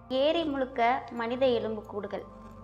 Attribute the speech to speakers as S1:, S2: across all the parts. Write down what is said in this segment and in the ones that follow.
S1: ஏரி முழுக்க மனித எலும்புக்கூடுகள்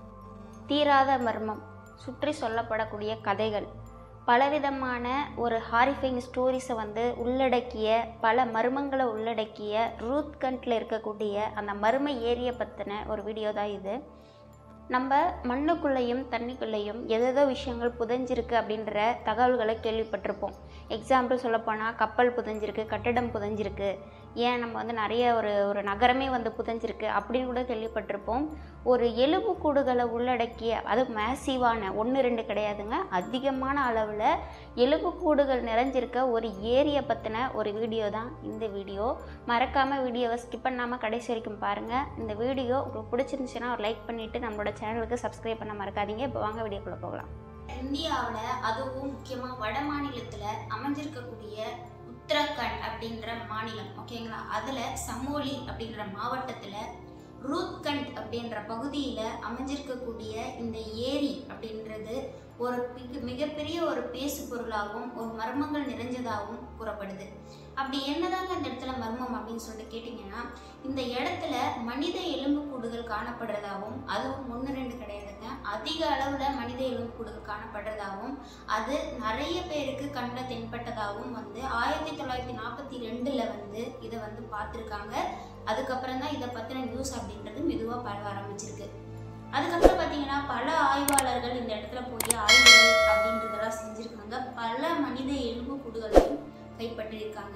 S1: தீராத மர்மம் சுற்றி சொல்லப்படக்கூடிய கதைகள் பலவிதமான ஒரு ஹாரிஃபைங் ஸ்டோரிஸை வந்து உள்ளடக்கிய பல மர்மங்களை உள்ளடக்கிய ரூத் கண்ட்டில் இருக்கக்கூடிய அந்த மர்ம ஏரியை பற்றின ஒரு வீடியோ தான் இது நம்ம மண்ணுக்குள்ளேயும் தண்ணிக்குள்ளேயும் எதேதோ விஷயங்கள் புதைஞ்சிருக்கு அப்படின்ற தகவல்களை கேள்விப்பட்டிருப்போம் எக்ஸாம்பிள் சொல்லப்போனால் கப்பல் புதைஞ்சிருக்கு கட்டடம் புதைஞ்சிருக்கு ஏன் நம்ம வந்து நிறைய ஒரு ஒரு நகரமே வந்து புதைஞ்சிருக்கு அப்படின்னு கூட கேள்விப்பட்டிருப்போம் ஒரு எலும்புக்கூடுகளை உள்ளடக்கிய அது மேசிவான ஒன்று ரெண்டு கிடையாதுங்க அதிகமான அளவில் எலும்புக்கூடுகள் நிறைஞ்சிருக்க ஒரு ஏரியை பற்றின ஒரு வீடியோ தான் இந்த வீடியோ மறக்காமல் வீடியோவை ஸ்கிப் பண்ணாமல் கடைசி வரைக்கும் பாருங்கள் இந்த வீடியோ உங்களுக்கு பிடிச்சிருந்துச்சுன்னா ஒரு லைக் பண்ணிவிட்டு நம்மளோட சேனலுக்கு சப்ஸ்கிரைப் பண்ண மறக்காதீங்க இப்போ வாங்க வீடியோக்குள்ளே போகலாம்
S2: இந்தியாவில் அதுவும் முக்கியமாக வட மாநிலத்தில் அமைஞ்சிருக்கக்கூடிய உத்தரகண்ட் அப்படின்ற மாநிலம் ஓகேங்களா அதில் சமோலி அப்படின்ற மாவட்டத்தில் ரூத்கண்ட் அப்படின்ற பகுதியில் அமைஞ்சிருக்கக்கூடிய இந்த ஏரி அப்படின்றது ஒரு மிக மிகப்பெரிய ஒரு பேசு பொருளாகவும் ஒரு மர்மங்கள் நிறைஞ்சதாகவும் கூறப்படுது அப்படி என்னதாங்க இந்த இடத்துல மர்மம் அப்படின்னு சொல்லிட்டு கேட்டிங்கன்னா இந்த இடத்துல மனித எலும்புக்கூடுகள் காணப்படுறதாகவும் அதுவும் ஒன்று ரெண்டு கிடையாதுங்க அதிக அளவில் மனித எலும்புக்கூடுகள் காணப்படுறதாகவும் அது நிறைய பேருக்கு கண்ணில் தென்பட்டதாகவும் வந்து ஆயிரத்தி தொள்ளாயிரத்தி நாற்பத்தி ரெண்டில் வந்து இதை வந்து பார்த்துருக்காங்க அதுக்கப்புறம் தான் இதை பற்றின நியூஸ் அப்படின்றது மெதுவாக பரவ ஆரம்பிச்சிருக்கு அதுக்கப்புறம் பார்த்தீங்கன்னா பல ஆய்வாளர்கள் இந்த இடத்துல போய் ஆய்வுகள் அப்படின்றதெல்லாம் செஞ்சுருக்காங்க பல மனித எலும்புக்கூடுகளையும் கைப்பற்றியிருக்காங்க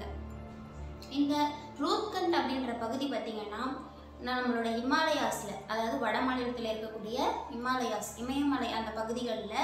S2: இந்த ரூத்கண்ட் அப்படின்ற பகுதி பார்த்தீங்கன்னா நம்மளோட ஹிமாலயாஸில் அதாவது வட மாநிலத்தில் இருக்கக்கூடிய ஹிமாலயாஸ் இமயமலை அந்த பகுதிகளில்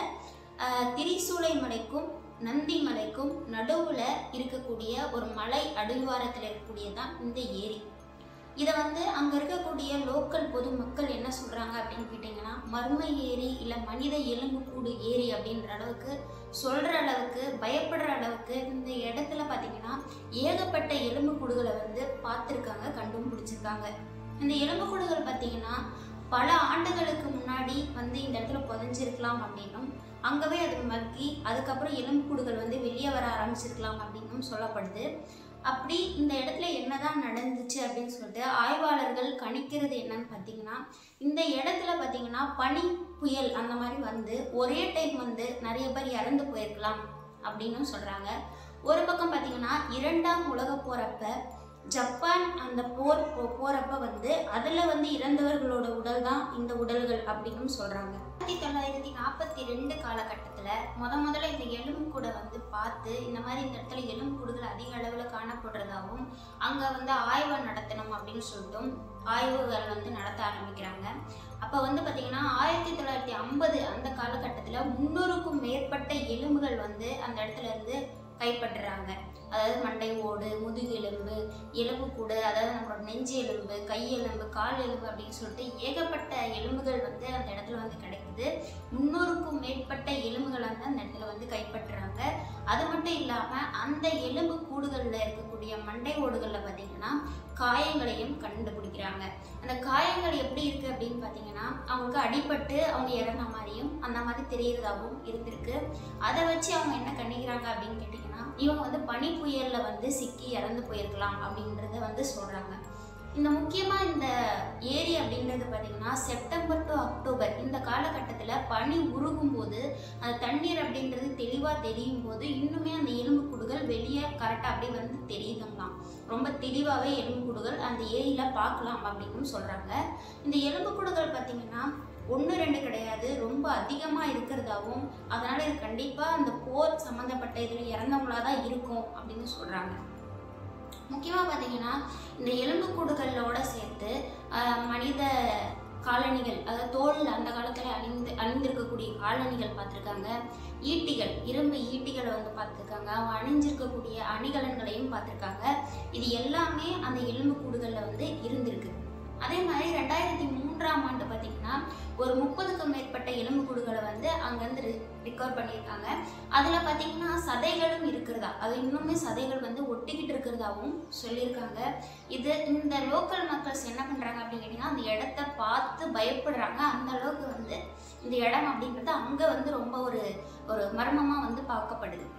S2: திரிசூலை மலைக்கும் நந்தி மலைக்கும் நடுவில் இருக்கக்கூடிய ஒரு மலை அடிவாரத்தில் இருக்கக்கூடியதான் இந்த ஏரி இதை வந்து அங்கே இருக்கக்கூடிய லோக்கல் பொதுமக்கள் என்ன சொல்கிறாங்க அப்படின்னு கேட்டிங்கன்னா மர்ம ஏரி இல்லை மனித எலும்புக்கூடு ஏரி அப்படின்ற அளவுக்கு சொல்கிற அளவுக்கு பயப்படுற அளவுக்கு இந்த இடத்துல பார்த்தீங்கன்னா ஏகப்பட்ட எலும்புக்கூடுகளை வந்து பார்த்துருக்காங்க கண்டும் பிடிச்சிருக்காங்க இந்த எலும்புக்கூடுகள் பார்த்தீங்கன்னா பல ஆண்டுகளுக்கு முன்னாடி வந்து இந்த இடத்துல புதைஞ்சிருக்கலாம் அப்படின்னும் அங்கவே அது மக்கி அதுக்கப்புறம் எலும்புக்கூடுகள் வந்து வெளியே வர ஆரம்பிச்சிருக்கலாம் அப்படின்னும் சொல்லப்படுது அப்படி இந்த இடத்துல என்னதான் நடந்துச்சு அப்படின்னு சொல்லிட்டு ஆய்வாளர்கள் கணிக்கிறது என்னன்னு பார்த்தீங்கன்னா இந்த இடத்துல பார்த்தீங்கன்னா பனி புயல் அந்த மாதிரி வந்து ஒரே டைம் வந்து நிறைய பேர் இறந்து போயிருக்கலாம் அப்படின்னு சொல்கிறாங்க ஒரு பக்கம் பார்த்தீங்கன்னா இரண்டாம் உலக போகிறப்ப ஜப்பான் அந்த போர் போ போகிறப்ப வந்து அதில் வந்து இறந்தவர்களோட உடல் தான் இந்த உடல்கள் அப்படின்னு சொல்கிறாங்க ஆயிரத்தி தொள்ளாயிரத்தி நாற்பத்தி ரெண்டு காலகட்டத்தில் முத முதல்ல இந்த எலும்புக்கூடை வந்து பார்த்து இந்த மாதிரி இந்த இடத்துல எலும்புக்கூடுகள் அதிக அளவில் காணப்படுறதாகவும் அங்கே வந்து ஆய்வு நடத்தணும் அப்படின்னு சொல்லிட்டும் ஆய்வுகள் வந்து நடத்த ஆரம்பிக்கிறாங்க அப்போ வந்து பார்த்திங்கன்னா ஆயிரத்தி தொள்ளாயிரத்தி ஐம்பது அந்த காலகட்டத்தில் முந்நூறுக்கும் மேற்பட்ட எலும்புகள் வந்து அந்த இடத்துல இருந்து கைப்பற்றுறாங்க அதாவது மண்டை ஓடு முதுகெலும்பு எலும்புக்கூடு அதாவது நம்மளோட நெஞ்சு எலும்பு கை எலும்பு கால் எலும்பு அப்படின்னு சொல்லிட்டு ஏகப்பட்ட எலும்புகள் வந்து அந்த இடத்துல வந்து கிடைக்குது முன்னூறுக்கும் மேற்பட்ட எலும்புகளை வந்து அந்த இடத்துல வந்து கைப்பற்றுறாங்க அது மட்டும் இல்லாமல் அந்த எலும்பு கூடுகளில் இருக்கக்கூடிய மண்டை ஓடுகளில் பார்த்தீங்கன்னா காயங்களையும் கண்டுபிடிக்கிறாங்க அந்த காயங்கள் எப்படி இருக்குது அப்படின்னு பார்த்தீங்கன்னா அவங்களுக்கு அடிபட்டு அவங்க இறந்த மாதிரியும் அந்த மாதிரி தெரியறதாகவும் இருந்திருக்கு அதை வச்சு அவங்க என்ன கணிக்கிறாங்க அப்படின்னு கேட்டிங்கன்னா இவங்க வந்து பனி புயலில் வந்து சிக்கி இறந்து போயிருக்கலாம் அப்படின்றத வந்து சொல்கிறாங்க இந்த முக்கியமாக இந்த ஏரி அப்படின்றது பார்த்திங்கன்னா செப்டம்பர் டு அக்டோபர் இந்த காலகட்டத்தில் பனி உருகும் போது அந்த தண்ணீர் அப்படின்றது தெளிவாக தெரியும் போது இன்னுமே அந்த எலும்புக்கூடுகள் வெளியே கரெக்டாக அப்படியே வந்து தெரியுதுங்களாம் ரொம்ப தெளிவாகவே எலும்புக்கூடுகள் அந்த ஏரியில் பார்க்கலாம் அப்படின்னு சொல்கிறாங்க இந்த எலும்புக்கூடுகள் பார்த்திங்கன்னா ஒன்று ரெண்டு கிடையாது ரொம்ப அதிகமாக இருக்கிறதாவும் அதனால் இது கண்டிப்பாக அந்த போர் சம்மந்தப்பட்ட இதில் இறந்தவங்களாக தான் இருக்கும் அப்படின்னு சொல்கிறாங்க முக்கியமாக பார்த்தீங்கன்னா இந்த எலும்புக்கூடுகளோட சேர்த்து ஆஹ், மனித காலணிகள் அதாவது தோல் அந்த காலத்தில் அணிந்து அணிந்திருக்கக்கூடிய காலணிகள் பார்த்துருக்காங்க ஈட்டிகள் இரும்பு ஈட்டிகளை வந்து பார்த்துருக்காங்க அவங்க அணிஞ்சிருக்கக்கூடிய அணிகலன்களையும் பார்த்துருக்காங்க இது எல்லாமே அந்த எலும்புக்கூடுகளில் வந்து இருந்திருக்கு அதே மாதிரி ரெண்டாயிரத்தி மூன்றாம் ஆண்டு பார்த்தீங்கன்னா ஒரு முப்பதுக்கும் மேற்பட்ட எலும்புக்கூடுகளை வந்து அங்கேருந்து ரிகவர் பண்ணியிருக்காங்க அதில் பார்த்தீங்கன்னா சதைகளும் இருக்கிறதா அது இன்னுமே சதைகள் வந்து ஒட்டிக்கிட்டு இருக்கிறதாவும் சொல்லியிருக்காங்க இது இந்த லோக்கல் மக்கள்ஸ் என்ன பண்ணுறாங்க அப்படின்னு கேட்டிங்கன்னா அந்த இடத்த பார்த்து பயப்படுறாங்க அந்த அளவுக்கு வந்து இந்த இடம் அப்படின்றது அங்கே வந்து ரொம்ப ஒரு ஒரு மர்மமாக வந்து பார்க்கப்படுது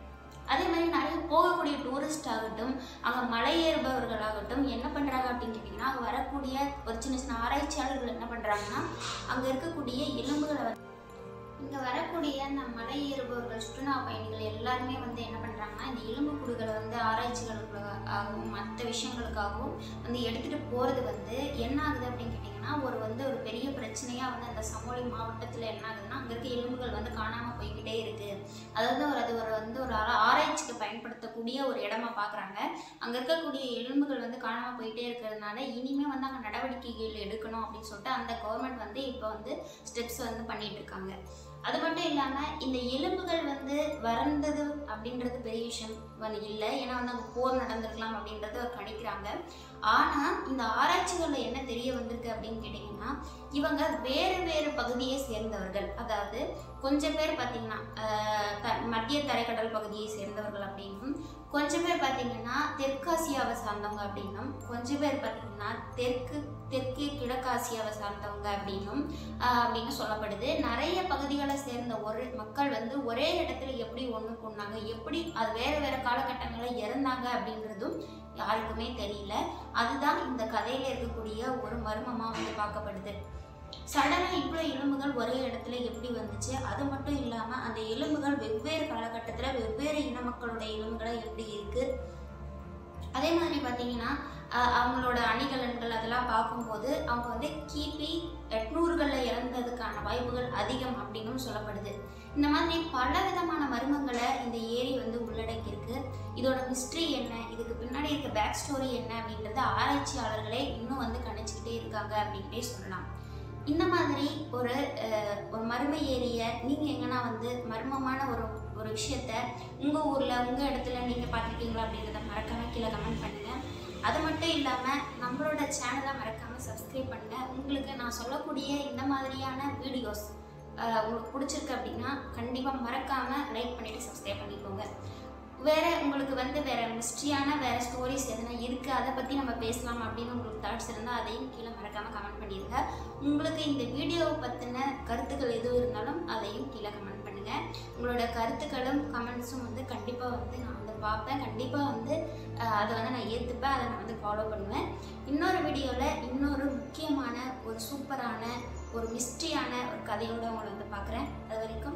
S2: அதே மாதிரி நிறைய போகக்கூடிய டூரிஸ்ட் ஆகட்டும் அங்கே மலை ஏறுபவர்களாகட்டும் என்ன பண்ணுறாங்க அப்படின்னு கேட்டிங்கன்னா அங்கே வரக்கூடிய ஒரு சின்ன சின்ன ஆராய்ச்சியாளர்கள் என்ன பண்ணுறாங்கன்னா அங்கே இருக்கக்கூடிய எலும்புகளை வந்து இங்கே வரக்கூடிய அந்த மலை ஏறுபவர்கள் சுற்றுலா பயணிகள் எல்லாருமே வந்து என்ன பண்ணுறாங்கன்னா இந்த எலும்பு கூடுகளை வந்து ஆராய்ச்சிகளுக்காகவும் மற்ற விஷயங்களுக்காகவும் வந்து எடுத்துகிட்டு போகிறது வந்து என்ன ஆகுது அப்படின்னு கேட்டிங்கன்னா ஒரு வந்து ஒரு பெரிய பிரச்சனையாக வந்து அந்த சமோலி மாவட்டத்தில் என்ன ஆகுதுன்னா அங்கே இருக்க எலும்புகள் வந்து காணாமல் போய்கிட்டே இருக்குது அதாவது ஒரு அது ஒரு வந்து ஒரு ஆரா- ஆராய்ச்சிக்கு பயன்படுத்தக்கூடிய ஒரு இடமா பார்க்குறாங்க அங்கே இருக்கக்கூடிய எலும்புகள் வந்து காணாமல் போயிட்டே இருக்கிறதுனால இனிமேல் வந்து அங்கே நடவடிக்கைகள் எடுக்கணும் அப்படின்னு சொல்லிட்டு அந்த கவர்மெண்ட் வந்து இப்போ வந்து ஸ்டெப்ஸ் வந்து பண்ணிட்டு இருக்காங்க அது மட்டும் இல்லாமல் இந்த எலும்புகள் வந்து வறந்தது அப்படின்றது பெரிய விஷயம் வந்து இல்லை ஏன்னா வந்து அங்கே போர் நடந்திருக்கலாம் அப்படின்றத அவர் கணிக்கிறாங்க ஆனால் இந்த ஆராய்ச்சிகளில் என்ன தெரிய வந்திருக்கு அப்படின்னு கேட்டிங்கன்னா இவங்க வேறு வேறு பகுதியை சேர்ந்தவர்கள் அதாவது கொஞ்சம் பேர் பார்த்திங்கன்னா ஆஹ், த- மத்திய தரைக்கடல் பகுதியை சேர்ந்தவர்கள் அப்படின்னும் கொஞ்சம் பேர் பார்த்திங்கன்னா தெற்காசியாவை சார்ந்தவங்க அப்படின்னும் கொஞ்சம் பேர் பார்த்திங்கன்னா தெற்கு தெற்கு கிழக்காசியாவை சார்ந்தவங்க அப்படின்னும் ஆஹ், அப்படின்னு சொல்லப்படுது நிறைய பகுதிகளை சேர்ந்த ஒரு மக்கள் வந்து ஒரே இடத்துல எப்படி ஒன்று கொண்டாங்க எப்படி அது வேறு வேறு காலகட்டங்களில் இறந்தாங்க அப்படின்றதும் யாருக்குமே தெரியல அதுதான் இந்த கதையில இருக்கக்கூடிய ஒரு மர்மமாக வந்து பார்க்கப்படுது சடனாக இவ்வளோ எலும்புகள் ஒரே இடத்துல எப்படி வந்துச்சு அது மட்டும் இல்லாமல் அந்த எலும்புகள் வெவ்வேறு காலகட்டத்தில் வெவ்வேறு இன மக்களோட எலும்புகளை எப்படி இருக்குது அதே மாதிரி பார்த்தீங்கன்னா அஹ், அவங்களோட அணிகலன்கள் அதெல்லாம் பார்க்கும்போது அவங்க வந்து கிபி எட்நூறுகளில் இறந்ததுக்கான வாய்ப்புகள் அதிகம் அப்படின்னும் சொல்லப்படுது இந்த மாதிரி பல விதமான மர்மங்களை இந்த ஏரி வந்து உள்ளடக்கியிருக்கு இதோட ஹிஸ்ட்ரி என்ன இதுக்கு பின்னாடி இருக்க பேக் ஸ்டோரி என்ன அப்படின்றத ஆராய்ச்சியாளர்களே இன்னும் வந்து கணிச்சுக்கிட்டே இருக்காங்க அப்படின்ட்டே சொல்லலாம் இந்த மாதிரி ஒரு அஹ், ஒரு மர்ம ஏரியை நீங்கள் எங்கன்னா வந்து மர்மமான ஒரு ஒரு விஷயத்த உங்கள் ஊரில் உங்கள் இடத்துல நீங்கள் பார்த்துருக்கீங்களா அப்படின்றத மறக்காம கீழே கமெண்ட் பண்ணுங்கள் அது மட்டும் இல்லாமல் நம்மளோட சேனலை மறக்காமல் சப்ஸ்கிரைப் பண்ணுங்கள் உங்களுக்கு நான் சொல்லக்கூடிய இந்த மாதிரியான வீடியோஸ் உங்களுக்கு பிடிச்சிருக்கு அப்படின்னா கண்டிப்பாக மறக்காமல் லைக் பண்ணிவிட்டு சப்ஸ்கிரைப் பண்ணிக்கோங்க வேறு உங்களுக்கு வந்து வேறு மிஸ்ட்ரியான வேறு ஸ்டோரிஸ் எதனா இருக்குது அதை பற்றி நம்ம பேசலாம் அப்படின்னு உங்களுக்கு தாட்ஸ் இருந்தால் அதையும் கீழே மறக்காமல் கமெண்ட் பண்ணிடுங்க உங்களுக்கு இந்த வீடியோவை பற்றின கருத்துக்கள் எதுவும் இருந்தாலும் அதையும் கீழே கமெண்ட் பண்ணுங்கள் உங்களோட கருத்துக்களும் கமெண்ட்ஸும் வந்து கண்டிப்பாக வந்து நான் வந்து பார்ப்பேன் கண்டிப்பாக வந்து அஹ், அதை வந்து நான் ஏற்றுப்பேன் அதை நான் வந்து ஃபாலோ பண்ணுவேன் இன்னொரு வீடியோவில் இன்னொரு முக்கியமான ஒரு சூப்பரான ஒரு மிஸ்ட்ரியான ஒரு கதையோடு உங்களை வந்து பார்க்குறேன் அது வரைக்கும்